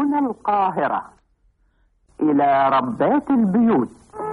هنا القاهرة إلى ربات البيوت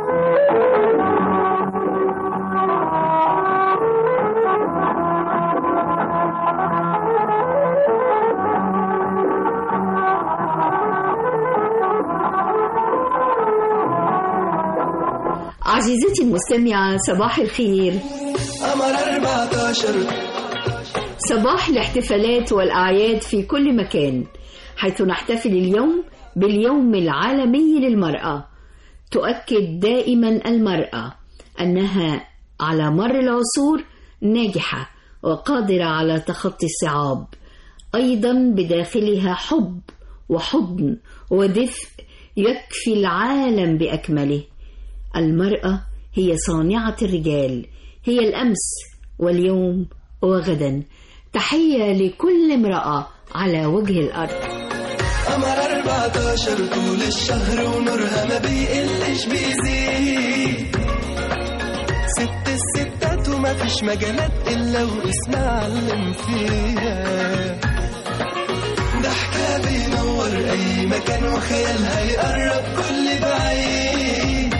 عزيزتي المستمعة صباح الخير قمر 14 صباح الاحتفالات والأعياد في كل مكان حيث نحتفل اليوم باليوم العالمي للمرأة تؤكد دائما المرأة أنها على مر العصور ناجحة وقادرة على تخطي الصعاب أيضا بداخلها حب وحضن ودفء يكفي العالم بأكمله المرأة هي صانعة الرجال هي الأمس واليوم وغدا تحية لكل امرأة على وجه الأرض قمر 14 طول الشهر ونورها ما بيقلش بيزيد ست الستات وما فيش مجالات إلا واسمها علم فيها ضحكها بينور أي مكان وخيالها يقرب كل بعيد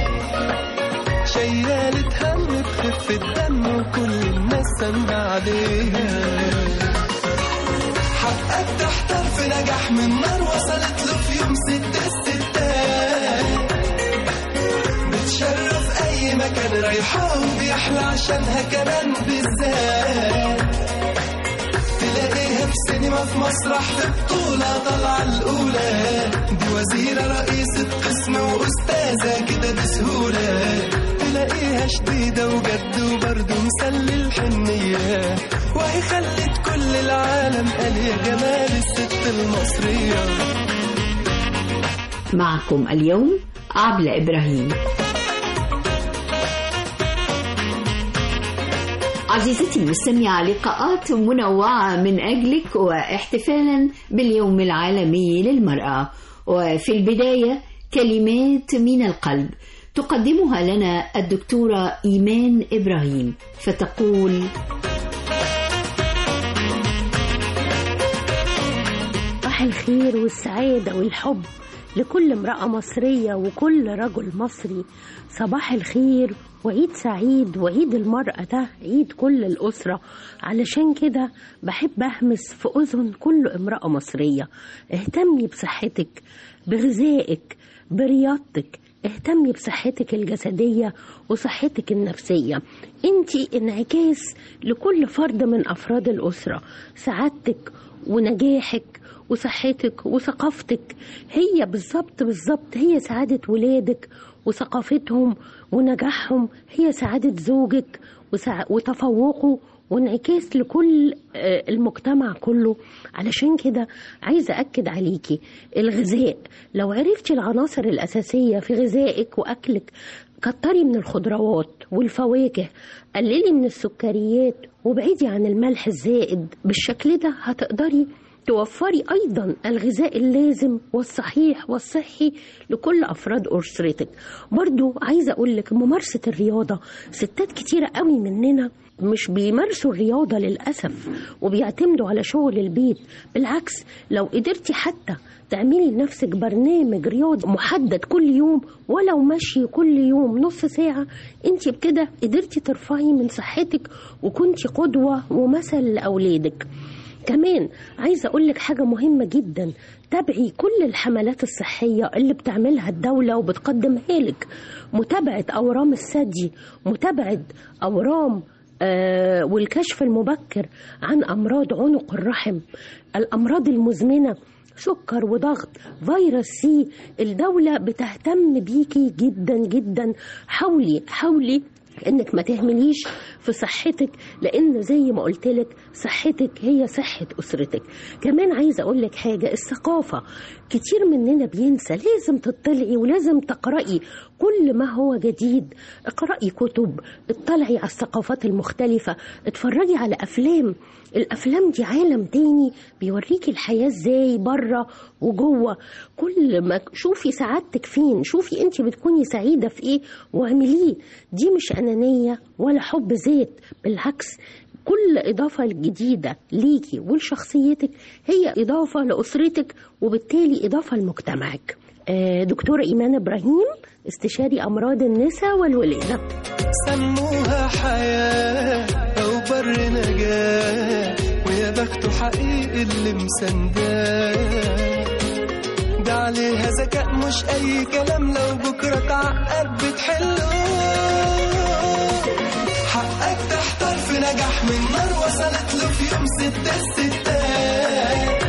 شيالة هم بخف الدم وكل الناس سند عليها حقك تحتار في نجاح من نار وصلت له في يوم ست الستات بتشرف اي مكان رايحة وبيحلى عشانها كمان بالذات تلاقيها في سينما في مسرح في بطولة طالعة الأولى دي وزيرة رئيسة قسم وأستاذة كده بسهولة تلاقيها شديدة وجد وبرضه مسلي الحنية وهي خلت كل العالم قال يا جمال الست المصرية معكم اليوم عبلة إبراهيم عزيزتي المستمعة لقاءات منوعة من أجلك واحتفالا باليوم العالمي للمرأة وفي البداية كلمات من القلب تقدمها لنا الدكتورة إيمان إبراهيم فتقول صباح الخير والسعادة والحب لكل امرأة مصرية وكل رجل مصري صباح الخير وعيد سعيد وعيد المرأة ده عيد كل الأسرة علشان كده بحب أهمس في أذن كل امرأة مصرية اهتمي بصحتك بغذائك برياضتك اهتمي بصحتك الجسدية وصحتك النفسية انت انعكاس لكل فرد من أفراد الأسرة سعادتك ونجاحك وصحتك وثقافتك هي بالظبط بالظبط هي سعادة ولادك وثقافتهم ونجاحهم هي سعادة زوجك وسع... وتفوقه وانعكاس لكل آه، المجتمع كله علشان كده عايزة أكد عليكي الغذاء لو عرفتي العناصر الأساسية في غذائك وأكلك كتري من الخضروات والفواكه قللي من السكريات وابعدي عن الملح الزائد بالشكل ده هتقدري توفري أيضا الغذاء اللازم والصحيح والصحي لكل أفراد أسرتك برضو عايزة أقولك ممارسة الرياضة ستات كتيرة قوي مننا مش بيمارسوا الرياضة للأسف وبيعتمدوا على شغل البيت بالعكس لو قدرتي حتى تعملي لنفسك برنامج رياضي محدد كل يوم ولو مشي كل يوم نص ساعة انت بكده قدرتي ترفعي من صحتك وكنتي قدوة ومثل لأولادك كمان عايزة أقولك حاجة مهمة جدا تابعي كل الحملات الصحية اللي بتعملها الدولة وبتقدمها لك متابعة أورام الثدي متابعة أورام آه والكشف المبكر عن أمراض عنق الرحم الأمراض المزمنة سكر وضغط فيروس سي الدولة بتهتم بيكي جدا جدا حاولي حاولي انك ما تهمليش في صحتك لان زي ما قلت لك صحتك هي صحه اسرتك كمان عايزه اقول لك حاجه الثقافه كتير مننا بينسى لازم تطلعي ولازم تقراي كل ما هو جديد اقراي كتب اطلعي على الثقافات المختلفه اتفرجي على افلام الافلام دي عالم تاني بيوريكي الحياه ازاي بره وجوه كل ما شوفي سعادتك فين شوفي انت بتكوني سعيده في ايه واعمليه دي مش انانيه ولا حب ذات بالعكس كل إضافة جديدة ليكي ولشخصيتك هي إضافة لأسرتك وبالتالي إضافة لمجتمعك آه، دكتورة إيمان إبراهيم استشاري أمراض النساء والولادة سموها حياة أو بر نجاة ويا بخته حقيقي اللي مسنداه ده عليها ذكاء مش أي كلام لو بكرة تعقد بتحله حقك تحتار في نجاح من نار وصلت له في يوم ست الستات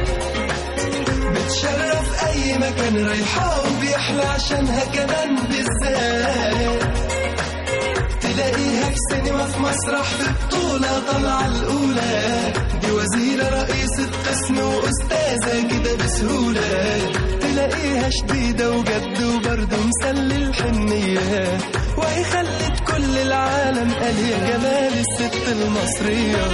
بتشرف أي مكان رايحة وبيحلى عشانها كمان بالذات تلاقيها في سينما في مسرح في بطولة طالعة الأولى دي وزيرة رئيسة قسم وأستاذة كده بسهولة تلاقيها شديدة وجد وبرضه مسلي الحنية وهي خلت كل العالم قال يا جمال الست المصرية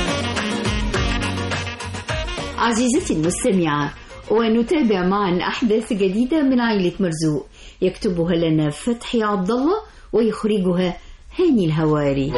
عزيزتي المستمعة ونتابع معا أحداث جديدة من عائلة مرزوق يكتبها لنا فتحي عبد الله ويخرجها هاني الهواري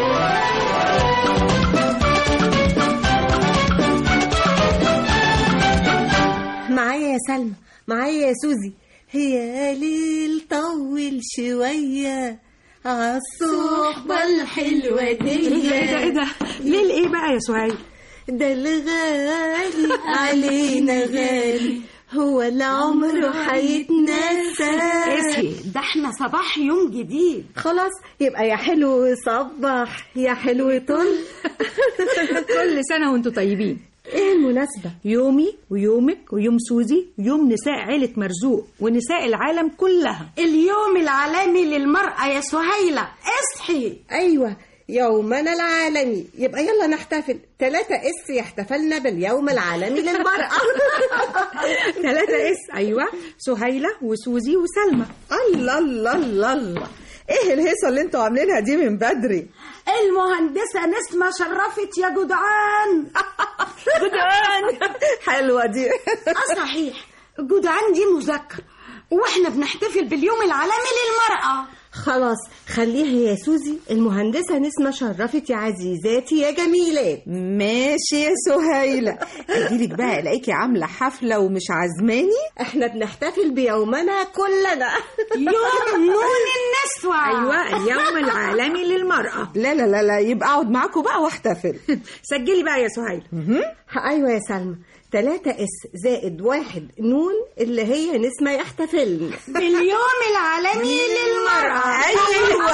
معايا يا سلمى معايا يا سوزي هي ليل طول شوية عالصحبة الحلوة دي ايه ده ايه ده ليه ايه بقى يا سهيل ده الغالي علينا غالي هو اللي عمره هيتنسى اصحي ده احنا صباح يوم جديد خلاص يبقى يا حلو صبح يا حلو طل كل سنه وانتم طيبين ايه المناسبة يومي ويومك ويوم سوزي ويوم نساء عيلة مرزوق ونساء العالم كلها اليوم العالمي للمرأة يا سهيلة اصحي ايوه يومنا العالمي يبقى يلا نحتفل ثلاثة اس يحتفلنا باليوم العالمي للمرأة ثلاثة اس ايوه سهيلة وسوزي وسلمى الله الله الله الله ايه الهيصة اللي انتوا عاملينها دي من بدري المهندسة نسمة شرفت يا جدعان جدعان حلوة دي اه صحيح جدعان دي مذكر واحنا بنحتفل باليوم العالمي للمرأة خلاص خليها يا سوزي المهندسة نسمة شرفت يا عزيزاتي يا جميلات ماشي يا سهيلة اجيلك بقى الاقيكي عاملة حفلة ومش عزماني احنا بنحتفل بيومنا كلنا يوم نون النسوة ايوه اليوم العالمي للمرأة لا لا لا لا يبقى اقعد معاكم بقى واحتفل سجلي بقى يا سهيل ايوه يا سلمى ثلاثة اس زائد واحد نون اللي هي نسمة يحتفلن باليوم العالمي للمرأة ايوه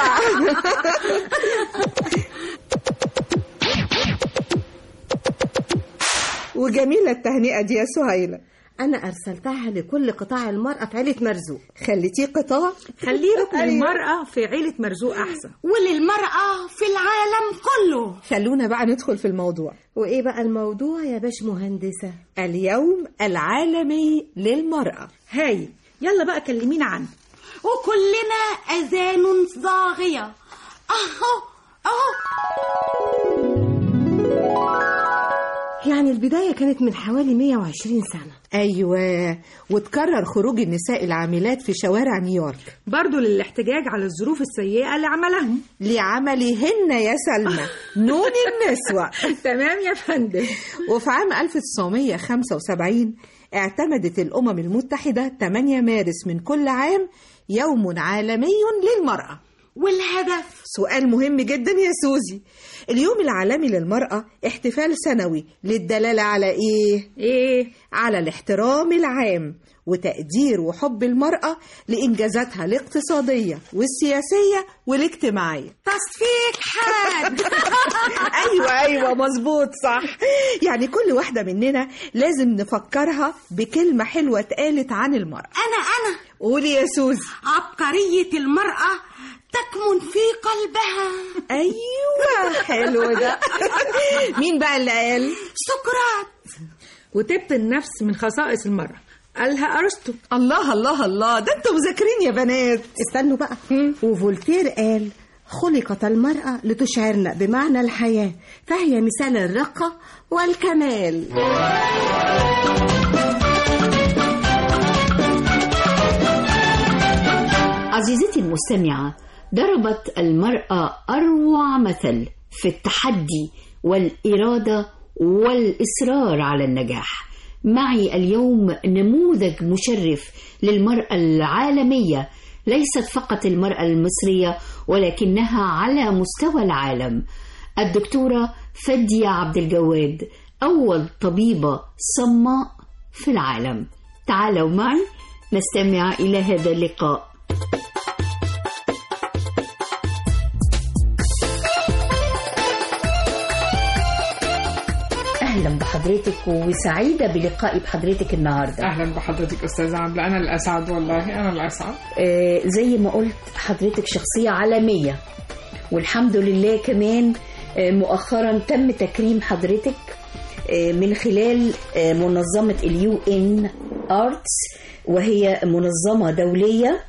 وجميلة التهنئة دي يا سهيلة انا ارسلتها لكل قطاع المرأة في عيلة مرزوق خليتيه قطاع خليه ركن أيوة. المرأة في عيلة مرزوق أحسن وللمرأة في العالم كله خلونا بقى ندخل في الموضوع وايه بقى الموضوع يا باش مهندسة اليوم العالمي للمرأة هاي يلا بقى كلمينا عنه وكلنا أذان صاغية أهو أهو يعني البداية كانت من حوالي 120 سنة أيوة وتكرر خروج النساء العاملات في شوارع نيويورك برضو للاحتجاج على الظروف السيئة اللي عملهم لعملهن يا سلمى نون النسوة تمام يا فندم وفي عام 1975 اعتمدت الأمم المتحدة 8 مارس من كل عام يوم عالمي للمرأة والهدف سؤال مهم جدا يا سوزي اليوم العالمي للمرأة احتفال سنوي للدلالة على إيه؟ ايه على الاحترام العام وتقدير وحب المرأة لإنجازاتها الاقتصادية والسياسية والاجتماعية تصفيق حاد أيوة أيوة مظبوط صح يعني كل واحدة مننا لازم نفكرها بكلمة حلوة اتقالت عن المرأة أنا أنا قولي يا سوزي عبقرية المرأة تكمن في قلبها أيوة حلو ده مين بقى اللي قال؟ سقراط وطب النفس من خصائص المرأة قالها أرسطو الله الله الله ده انتوا مذاكرين يا بنات استنوا بقى وفولتير قال خلقت المرأة لتشعرنا بمعنى الحياة فهي مثال الرقة والكمال عزيزتي المستمعة ضربت المرأة أروع مثل في التحدي والإرادة والإصرار على النجاح معي اليوم نموذج مشرف للمرأة العالمية ليست فقط المرأة المصرية ولكنها على مستوى العالم الدكتورة فدية عبد الجواد أول طبيبة صماء في العالم تعالوا معي نستمع إلى هذا اللقاء أهلا بحضرتك وسعيدة بلقائي بحضرتك النهاردة اهلا بحضرتك استاذه عبله انا الاسعد والله انا الاسعد آه، زي ما قلت حضرتك شخصية عالمية والحمد لله كمان آه، مؤخرا تم تكريم حضرتك آه، من خلال آه، منظمة اليو ان ارتس وهي منظمة دولية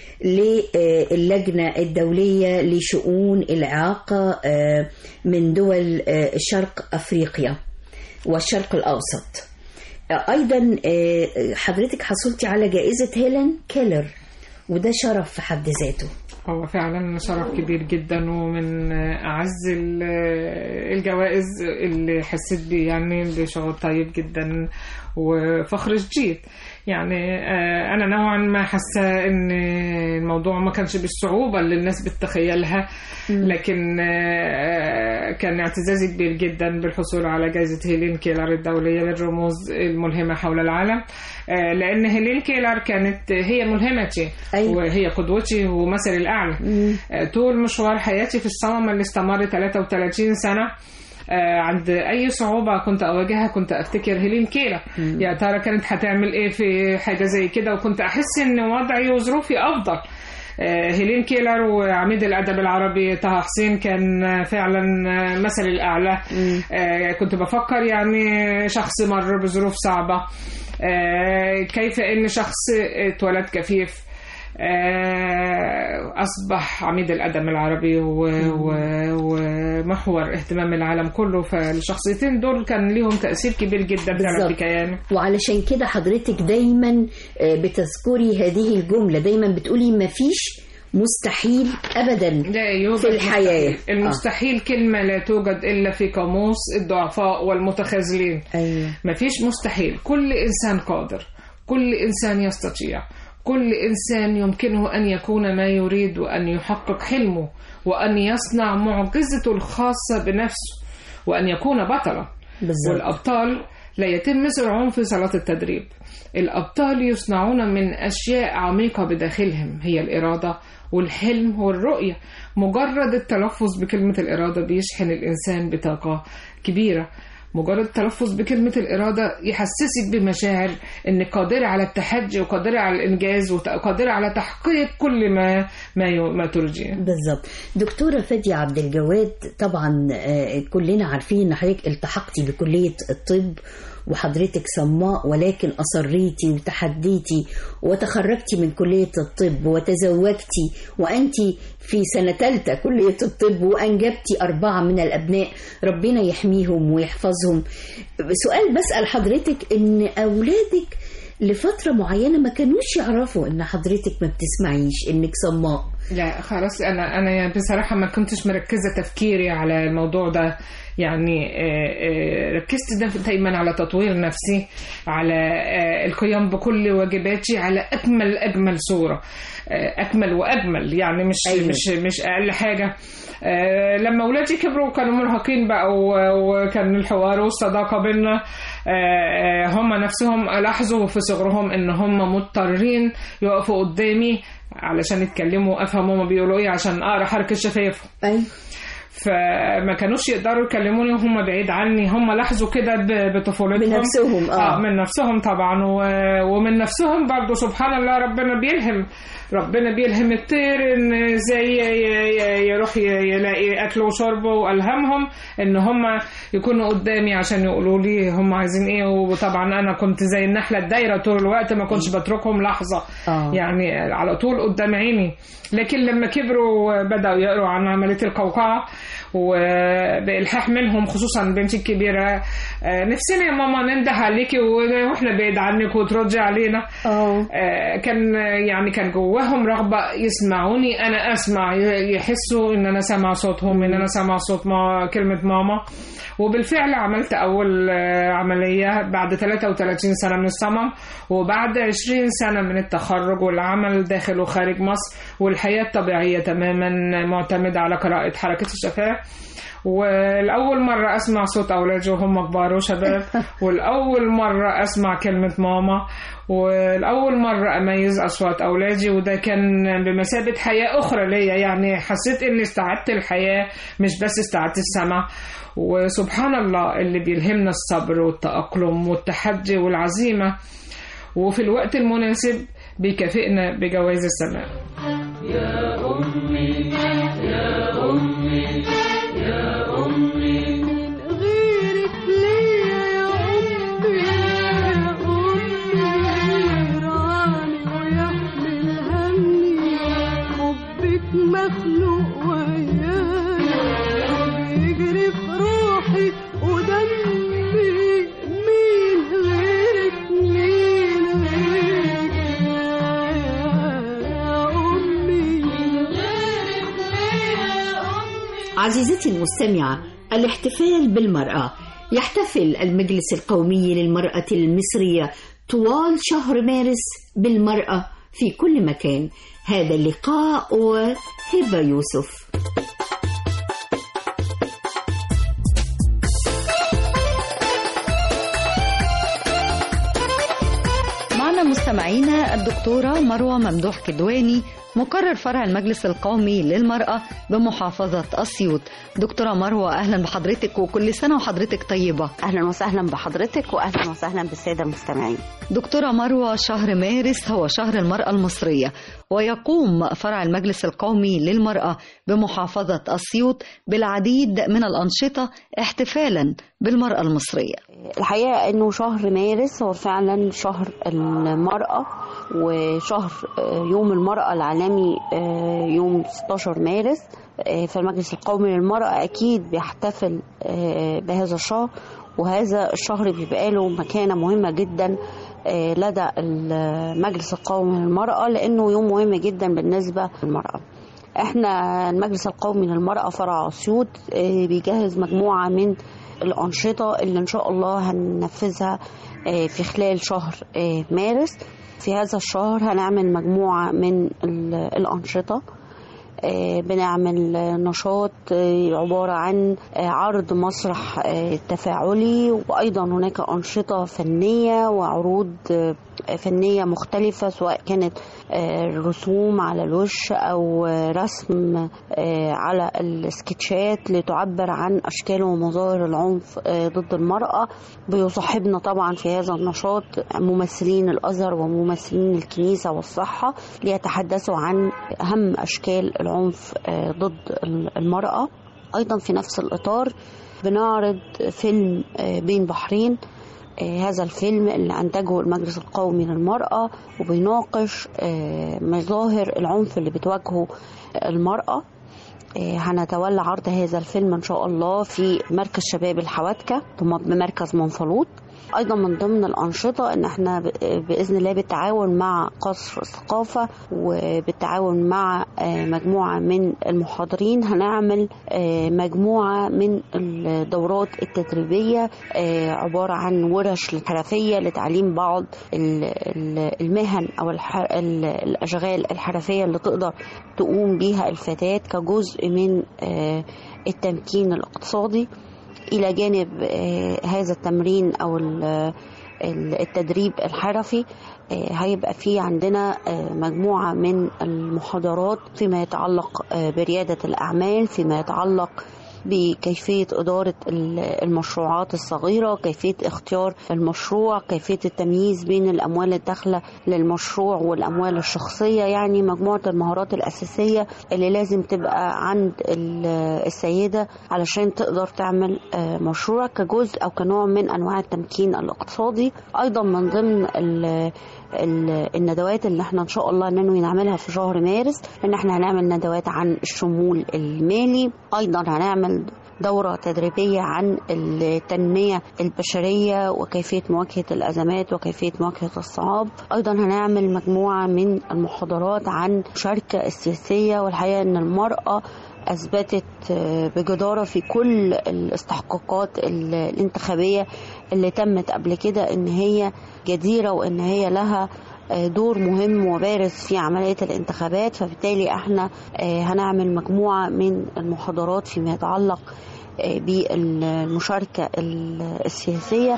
للجنة الدولية لشؤون الإعاقة آه، من دول آه، شرق أفريقيا والشرق الأوسط آه، أيضا آه، حضرتك حصلتي على جائزة هيلين كيلر وده شرف في حد ذاته هو فعلا شرف كبير جدا ومن اعز ال- الجوائز اللي حسيت بيه يعني بشعور طيب جدا وفخر شديد يعني آه، انا نوعا ما حاسه ان الموضوع ما كانش بالصعوبه اللي الناس بتتخيلها لكن آه، كان اعتزازي كبير جدا بالحصول على جائزه هيلين كيلر الدوليه للرموز الملهمه حول العالم آه، لان هيلين كيلر كانت هي ملهمتي أيوة. وهي قدوتي ومثلي الاعلى آه، طول مشوار حياتي في الصمم اللي استمر 33 سنه آه، عند اي صعوبه كنت اواجهها كنت افتكر هيلين كيلر يا ترى كانت هتعمل ايه في حاجه زي كده وكنت احس ان وضعي وظروفي افضل آه، هيلين كيلر وعميد الادب العربي طه حسين كان آه، فعلا آه، مثلي الاعلى آه، كنت بفكر يعني شخص مر بظروف صعبه آه، كيف ان شخص اتولد كفيف آه، أصبح عميد الأدب العربي و- و- ومحور اهتمام العالم كله فالشخصيتين دول كان ليهم تأثير كبير جدا فعلا في بالظبط. كياني وعلشان كده حضرتك دايما آه، بتذكري هذه الجملة دايما بتقولي مفيش مستحيل أبدا لا يوجد في الحياة. مستحيل. المستحيل كلمة لا توجد إلا في قاموس الضعفاء والمتخاذلين أيوة. مفيش مستحيل كل إنسان قادر كل إنسان يستطيع كل إنسان يمكنه أن يكون ما يريد وأن يحقق حلمه وأن يصنع معجزته الخاصة بنفسه وأن يكون بطلا بالظبط. والأبطال لا يتم زرعهم في صالات التدريب الأبطال يصنعون من أشياء عميقة بداخلهم هي الإرادة والحلم والرؤية مجرد التلفظ بكلمة الإرادة بيشحن الإنسان بطاقة كبيرة مجرد التلفظ بكلمة الإرادة يحسسك بمشاعر إنك قادرة على التحدي وقادرة على الإنجاز وقادرة على تحقيق كل ما ما, ي- ما ترجيه بالظبط دكتورة فادية عبد الجواد طبعا آه، كلنا عارفين ان حضرتك التحقتي بكلية الطب وحضرتك صماء ولكن أصريتي وتحديتي وتخرجتي من كلية الطب وتزوجتي وأنت في سنة ثالثة كلية الطب وأنجبتي أربعة من الأبناء ربنا يحميهم ويحفظهم سؤال بسأل حضرتك إن أولادك لفترة معينة ما كانوش يعرفوا إن حضرتك ما بتسمعيش إنك صماء لا خلاص انا انا يعني بصراحه ما كنتش مركزه تفكيري على الموضوع ده يعني آه، آه، ركزت دا- دايما على تطوير نفسي على آه، القيام بكل واجباتي على اكمل اجمل صوره آه، اكمل واجمل يعني مش أيوة. مش مش اقل حاجه آه، لما اولادي كبروا وكانوا مرهقين بقى و- وكان الحوار والصداقه بينا آه، آه، هم نفسهم لاحظوا في صغرهم ان هم مضطرين يقفوا قدامي علشان يتكلموا افهم هما بيقولوا ايه عشان اقرا حركه شفايفهم أيوة. فما كانوش يقدروا يكلموني وهم بعيد عني هم لاحظوا كده ب- بطفولتهم بنفسهم، آه. اه من نفسهم طبعا و- ومن نفسهم برضو سبحان الله ربنا بيلهم ربنا بيلهم الطير ان ازاي ي- ي- يروح ي- يلاقي اكل وشرب والهمهم ان هم يكونوا قدامي عشان يقولوا لي هم عايزين ايه وطبعا انا كنت زي النحله الدايره طول الوقت ما كنتش بتركهم لحظه آه. يعني على طول قدام عيني لكن لما كبروا بدأوا يقروا عن عملية القوقعة وبإلحاح منهم خصوصا بنتي الكبيرة آه، نفسنا يا ماما ننده عليكي و- واحنا بعيد عنك وتردي علينا اه آه، كان يعني كان جواهم رغبة يسمعوني أنا أسمع ي- يحسوا إن أنا سامع صوتهم إن أنا سامع صوت ما كلمة ماما وبالفعل عملت أول آه، عملية بعد 33 سنة من الصمم وبعد 20 سنة من التخرج والعمل داخل وخارج مصر والحياة الطبيعية تماما معتمدة على قراءة حركة الشفاه والأول مرة أسمع صوت أولادي وهم كبار وشباب والأول مرة أسمع كلمة ماما والأول مرة أميز أصوات أولادي وده كان بمثابة حياة أخرى ليا يعني حسيت إني استعدت الحياة مش بس استعدت السمع وسبحان الله اللي بيلهمنا الصبر والتأقلم والتحدي والعزيمة وفي الوقت المناسب بيكافئنا بجوائز السماء غيرك ليا يا أمي يا أمي راني ويحمل همي حبك مخلوق ويايا بيجري في روحي ودمي مين غيرك مين غيرك يا أمي غيرك ليا يا أمي عزيزتي المستمعة الاحتفال بالمرأة يحتفل المجلس القومي للمرأة المصرية طوال شهر مارس بالمرأة في كل مكان هذا اللقاء وهبة يوسف معنا مستمعينا الدكتورة مروة ممدوح كدواني مقرر فرع المجلس القومي للمرأة بمحافظة أسيوط دكتورة مروة أهلا بحضرتك وكل سنة وحضرتك طيبة اهلا وسهلا بحضرتك واهلا وسهلا بالساده المستمعين دكتورة مروة شهر مارس هو شهر المرأة المصرية ويقوم فرع المجلس القومي للمرأة بمحافظة أسيوط بالعديد من الأنشطة احتفالا بالمرأة المصرية الحقيقه انه شهر مارس هو فعلا شهر المراه وشهر آه، يوم المراه العالمي آه، يوم 16 مارس آه، فالمجلس القومي للمراه اكيد بيحتفل آه، بهذا الشهر وهذا الشهر بيبقى له مكانه مهمه جدا آه، لدى المجلس القومي للمراه لانه يوم مهم جدا بالنسبه للمراه احنا المجلس القومي للمرأة فرع أسيوط آه، بيجهز مجموعة من الأنشطة اللي إن شاء الله هننفذها آه، في خلال شهر آه، مارس في هذا الشهر هنعمل مجموعة من ال- الأنشطة آه، بنعمل آه، نشاط آه، عبارة عن آه، عرض مسرح آه، تفاعلي وأيضا هناك أنشطة فنية وعروض آه، فنية مختلفة سواء كانت آه، رسوم على الوش أو آه، رسم آه، على السكتشات لتعبر عن أشكال ومظاهر العنف آه، ضد المرأة بيصاحبنا طبعا في هذا النشاط ممثلين الأزهر وممثلين الكنيسة والصحة ليتحدثوا عن أهم أشكال العنف آه، ضد المرأة أيضا في نفس الإطار بنعرض فيلم آه، بين بحرين آه، هذا الفيلم اللي أنتجه المجلس القومي للمرأة وبيناقش آه، مظاهر العنف اللي بتواجهه المرأة آه، هنتولى عرض هذا الفيلم إن شاء الله في مركز شباب الحواتكة ثم بمركز منفلوط ايضا من ضمن الانشطه ان احنا ب- باذن الله بالتعاون مع قصر الثقافه وبالتعاون مع آه، مجموعه من المحاضرين هنعمل آه، مجموعه من الدورات التدريبيه آه، عباره عن ورش الحرفيه لتعليم بعض ال- ال- المهن او الح- ال- الاشغال الحرفيه اللي تقدر تقوم بيها الفتاه كجزء من آه، التمكين الاقتصادي الى جانب آه، هذا التمرين او ال- ال- التدريب الحرفي آه، هيبقى في عندنا آه، مجموعة من المحاضرات فيما يتعلق آه، بريادة الأعمال فيما يتعلق بكيفية إدارة ال- المشروعات الصغيرة كيفية اختيار المشروع كيفية التمييز بين الأموال الداخلة للمشروع والأموال الشخصية يعني مجموعة المهارات الأساسية اللي لازم تبقى عند ال- السيدة علشان تقدر تعمل آه، مشروع كجزء أو كنوع من أنواع التمكين الاقتصادي أيضا من ضمن ال- ال- الندوات اللي احنا ان شاء الله ننوي نعملها في شهر مارس ان احنا هنعمل ندوات عن الشمول المالي ايضا هنعمل بنعمل دورة تدريبية عن التنمية البشرية وكيفية مواجهة الأزمات وكيفية مواجهة الصعاب أيضا هنعمل مجموعة من المحاضرات عن المشاركة السياسية والحقيقة أن المرأة أثبتت بجدارة في كل الاستحقاقات الانتخابية اللي تمت قبل كده أن هي جديرة وأن هي لها دور مهم وبارز في عملية الانتخابات فبالتالي احنا هنعمل مجموعة من المحاضرات فيما يتعلق بالمشاركة السياسية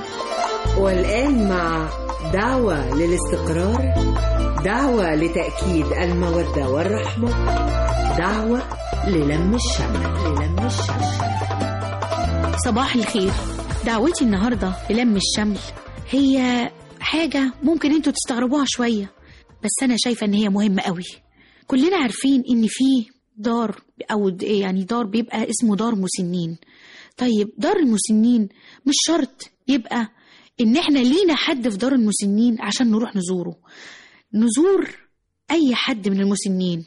والآن مع دعوة للاستقرار دعوة لتأكيد المودة والرحمة دعوة للم الشمل للم الشمل صباح الخير دعوتي النهاردة للم الشمل هي حاجة ممكن انتوا تستغربوها شوية بس أنا شايفة إن هي مهمة قوي كلنا عارفين إن في دار أو يعني دار بيبقى اسمه دار مسنين طيب دار المسنين مش شرط يبقى إن إحنا لينا حد في دار المسنين عشان نروح نزوره نزور أي حد من المسنين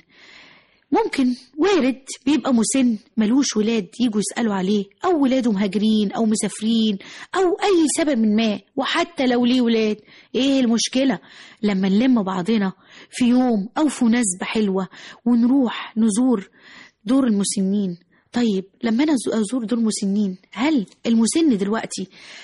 ممكن وارد بيبقى مسن ملوش ولاد يجوا يسألوا عليه أو ولاده مهاجرين أو مسافرين أو أي سبب من ما وحتى لو ليه ولاد إيه المشكلة لما نلم بعضنا في يوم أو في مناسبة حلوة ونروح نزور دور المسنين طيب لما أنا أزور دور المسنين هل المسن دلوقتي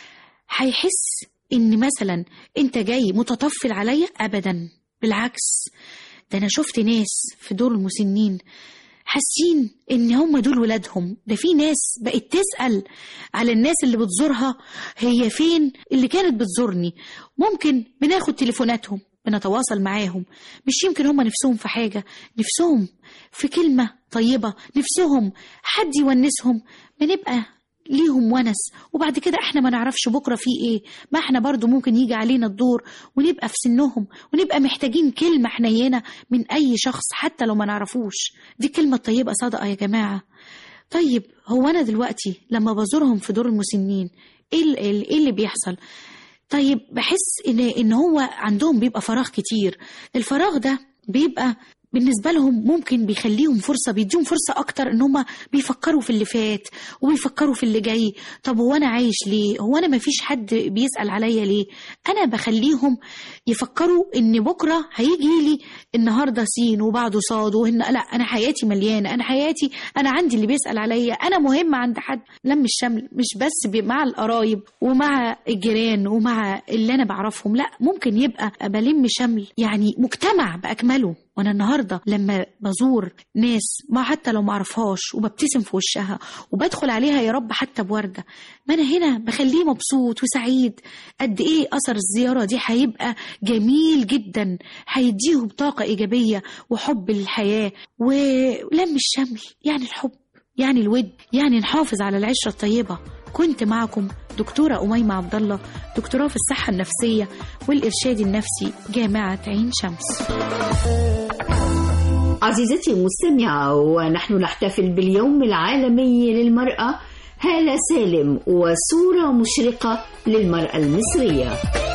هيحس إن مثلا أنت جاي متطفل عليا أبدا بالعكس ده أنا شفت ناس في دور المسنين حاسين ان هم دول ولادهم ده في ناس بقت تسأل على الناس اللي بتزورها هي فين اللي كانت بتزورني ممكن بناخد تليفوناتهم بنتواصل معاهم مش يمكن هم نفسهم في حاجة نفسهم في كلمة طيبة نفسهم حد يونسهم بنبقى ليهم ونس وبعد كده احنا ما نعرفش بكرة في ايه ما احنا برضو ممكن يجي علينا الدور ونبقى في سنهم ونبقى محتاجين كلمة حنينة من اي شخص حتى لو ما نعرفوش دي كلمة طيبة صادقة يا جماعة طيب هو انا دلوقتي لما بزورهم في دور المسنين ايه ال- ال- ايه اللي بيحصل طيب بحس ان ان هو عندهم بيبقى فراغ كتير الفراغ ده بيبقى بالنسبة لهم ممكن بيخليهم فرصة بيديهم فرصة أكتر إن هم بيفكروا في اللي فات وبيفكروا في اللي جاي طب هو أنا عايش ليه؟ هو أنا مفيش حد بيسأل عليا ليه؟ أنا بخليهم يفكروا إن بكرة هيجي لي النهاردة سين وبعده صاد وهن لا أنا حياتي مليانة أنا حياتي أنا عندي اللي بيسأل عليا أنا مهم عند حد لم الشمل مش بس بي- مع القرايب ومع الجيران ومع اللي أنا بعرفهم لا ممكن يبقى بلم شمل يعني مجتمع بأكمله وانا النهارده لما بزور ناس ما حتى لو ما اعرفهاش وببتسم في وشها وبدخل عليها يا رب حتى بورده ما انا هنا بخليه مبسوط وسعيد قد ايه اثر الزياره دي هيبقى جميل جدا هيديهم طاقه ايجابيه وحب للحياه ولم الشمل يعني الحب يعني الود يعني نحافظ على العشره الطيبه كنت معكم دكتورة أميمة عبد الله دكتوراه في الصحة النفسية والإرشاد النفسي جامعة عين شمس عزيزتي المستمعة ونحن نحتفل باليوم العالمي للمرأة هالة سالم وصورة مشرقة للمرأة المصرية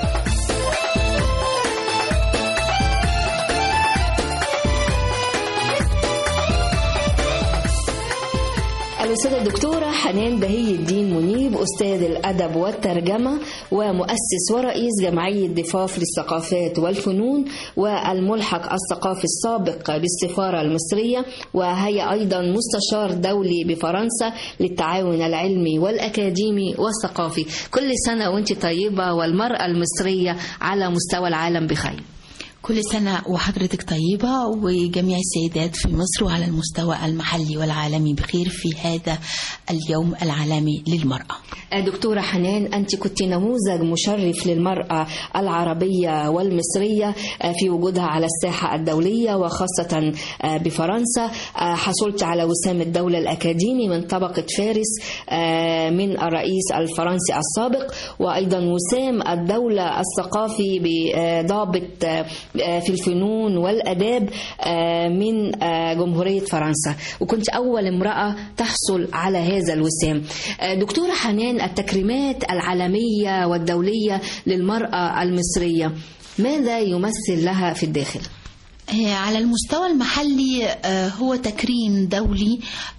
الأستاذة الدكتورة حنان بهي الدين منيب أستاذ الأدب والترجمة ومؤسس ورئيس جمعية ضفاف للثقافات والفنون والملحق الثقافي السابق بالسفارة المصرية وهي أيضا مستشار دولي بفرنسا للتعاون العلمي والأكاديمي والثقافي كل سنة وانت طيبة والمرأة المصرية على مستوى العالم بخير كل سنة وحضرتك طيبة وجميع السيدات في مصر وعلى المستوى المحلي والعالمي بخير في هذا اليوم العالمي للمرأة دكتورة حنان أنت كنت نموذج مشرف للمرأة العربية والمصرية في وجودها على الساحة الدولية وخاصة بفرنسا حصلت على وسام الدولة الأكاديمي من طبقة فارس من الرئيس الفرنسي السابق وأيضا وسام الدولة الثقافي بضابط في الفنون والأداب من جمهورية فرنسا وكنت أول امرأة تحصل على هذا الوسام دكتورة حنان التكريمات العالمية والدولية للمرأة المصرية ماذا يمثل لها في الداخل؟ آه، على المستوى المحلي آه، هو تكريم دولي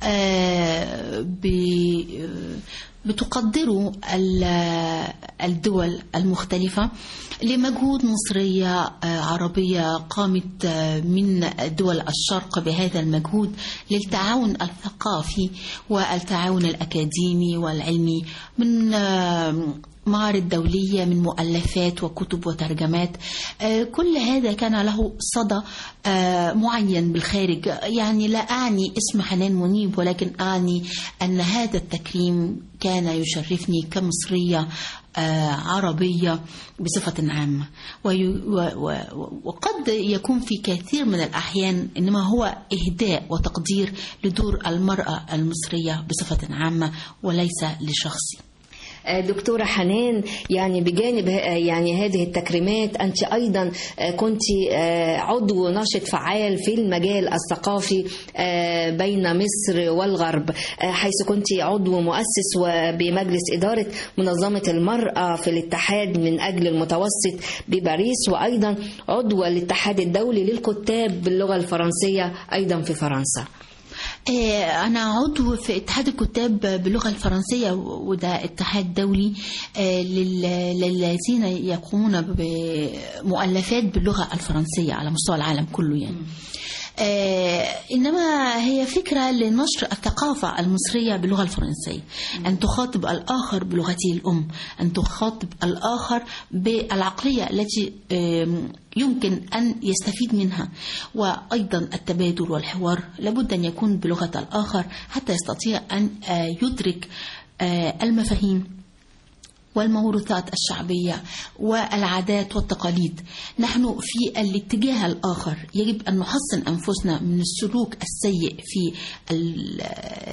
آه، ب- آه، بتقدره ال- الدول المختلفة لمجهود مصرية آه، عربية قامت آه، من دول الشرق بهذا المجهود للتعاون الثقافي والتعاون الأكاديمي والعلمي من آه، معارض دولية من مؤلفات وكتب وترجمات آه، كل هذا كان له صدى آه، معين بالخارج يعني لا أعني اسم حنان منيب ولكن أعني أن هذا التكريم كان يشرفني كمصرية آه، عربية بصفة عامة وي- و- و- وقد يكون في كثير من الأحيان إنما هو إهداء وتقدير لدور المرأة المصرية بصفة عامة وليس لشخصي آه، دكتورة حنان يعني بجانب ه- آه، يعني هذه التكريمات أنت أيضا آه، كنت آه، عضو ناشط فعال في المجال الثقافي آه، بين مصر والغرب آه، حيث كنت عضو مؤسس وبمجلس إدارة منظمة المرأة في الاتحاد من أجل المتوسط بباريس وأيضا عضو الاتحاد الدولي للكتاب باللغة الفرنسية أيضا في فرنسا آه، أنا عضو في اتحاد الكتاب باللغة الفرنسية وده اتحاد دولي آه، لل- للذين يقومون بمؤلفات باللغة الفرنسية على مستوى العالم كله يعني آه، إنما هي فكرة لنشر الثقافة المصرية باللغة الفرنسية أن تخاطب الآخر بلغته الأم أن تخاطب الآخر بالعقلية التي آم، يمكن أن يستفيد منها وأيضا التبادل والحوار لابد أن يكون بلغة الآخر حتى يستطيع أن آه، يدرك آه، المفاهيم والموروثات الشعبية والعادات والتقاليد نحن في الاتجاه الآخر يجب أن نحصن أنفسنا من السلوك السيء في ال-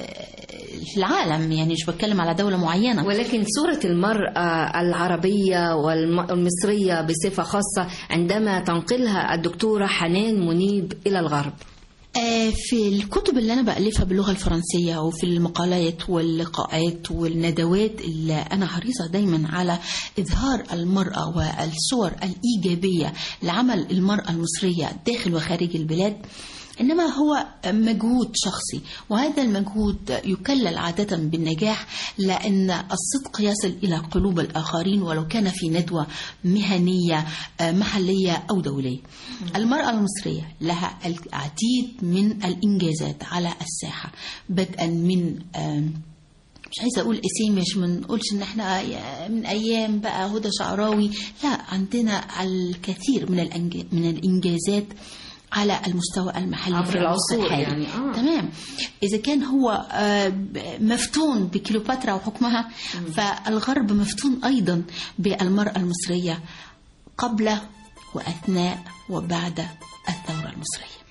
في العالم يعني مش بتكلم على دولة معينة ولكن صورة المرأة العربية والمصرية بصفة خاصة عندما تنقلها الدكتورة حنان منيب إلى الغرب آه، في الكتب اللي أنا بألفها باللغة الفرنسية وفي المقالات واللقاءات والندوات اللي أنا حريصة دايما على إظهار المرأة والصور الإيجابية لعمل المرأة المصرية داخل وخارج البلاد إنما هو مجهود شخصي وهذا المجهود يكلل عادة بالنجاح لأن الصدق يصل إلى قلوب الآخرين ولو كان في ندوة مهنية آه، محلية أو دولية المرأة المصرية لها العديد من الإنجازات على الساحة بدءا من آم، مش عايزه اقول اسامي مش ما نقولش ان احنا من ايام بقى هدى شعراوي لا عندنا الكثير من الأنج- من الانجازات على المستوى المحلي عبر في العصر العصور الحالي يعني، آه. تمام اذا كان هو آه، ب- مفتون بكليوباترا وحكمها فالغرب مفتون ايضا بالمراه المصريه قبل واثناء وبعد الثوره المصريه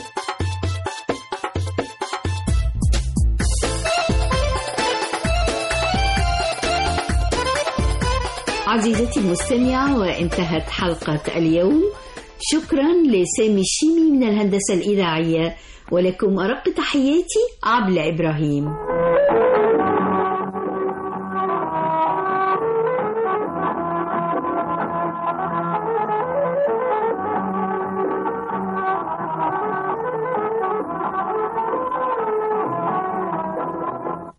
عزيزتي المستمعة وانتهت حلقة اليوم شكرا لسامي الشيمي من الهندسة الإذاعية ولكم أرق تحياتي عبلة إبراهيم